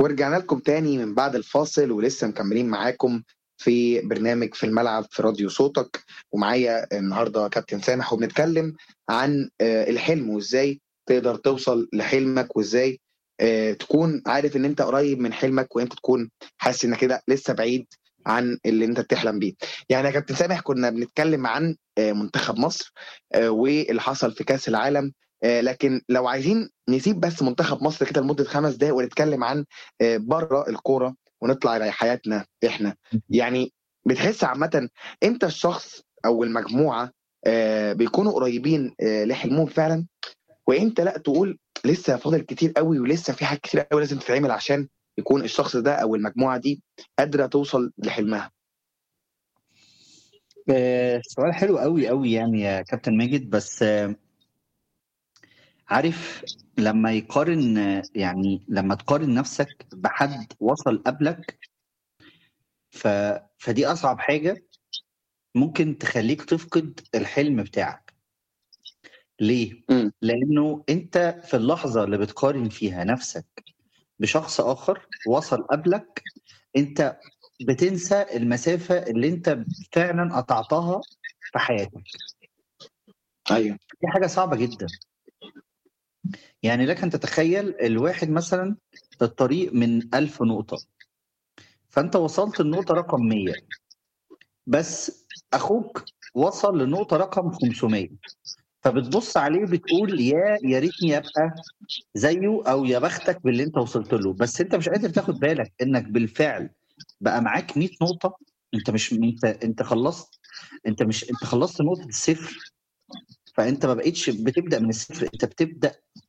ورجعنا لكم تاني من بعد الفاصل ولسه مكملين معاكم في برنامج في الملعب في راديو صوتك ومعايا النهارده كابتن سامح وبنتكلم عن آه، الحلم وازاي تقدر توصل لحلمك وازاي آه، تكون عارف ان انت قريب من حلمك وانت تكون حاسس انك كده لسه بعيد عن اللي انت بتحلم بيه يعني يا كابتن سامح كنا بنتكلم عن آه، منتخب مصر آه، واللي حصل في كاس العالم آه، لكن لو عايزين نسيب بس منتخب مصر كده لمده خمس دقائق ونتكلم عن آه، بره الكوره ونطلع لحياتنا احنا يعني بتحس عامه امتى الشخص او المجموعه آه، بيكونوا قريبين آه، لحلمهم فعلا وامتى لا تقول لسه فاضل كتير قوي ولسه في حاجات كتير قوي لازم تتعمل عشان يكون الشخص ده او المجموعه دي قادره توصل لحلمها آه، سؤال حلو قوي قوي يعني يا كابتن ماجد بس آه، عارف لما يقارن آه، يعني لما تقارن نفسك بحد وصل قبلك ف... فدي أصعب حاجة ممكن تخليك تفقد الحلم بتاعك ليه؟ مم. لأنه أنت في اللحظة اللي بتقارن فيها نفسك بشخص آخر وصل قبلك أنت بتنسى المسافة اللي أنت فعلا قطعتها في حياتك ايوه دي حاجة صعبة جدا يعني لك أن تتخيل الواحد مثلا في الطريق من ألف نقطة فأنت وصلت النقطة رقم 100 بس أخوك وصل لنقطة رقم 500 فبتبص عليه بتقول يا يا ريتني ابقى زيه او يا بختك باللي انت وصلت له بس انت مش قادر تاخد بالك انك بالفعل بقى معاك 100 نقطة انت مش انت انت خلصت انت مش انت خلصت نقطة الصفر فانت ما بقتش بتبدا من الصفر انت بتبدا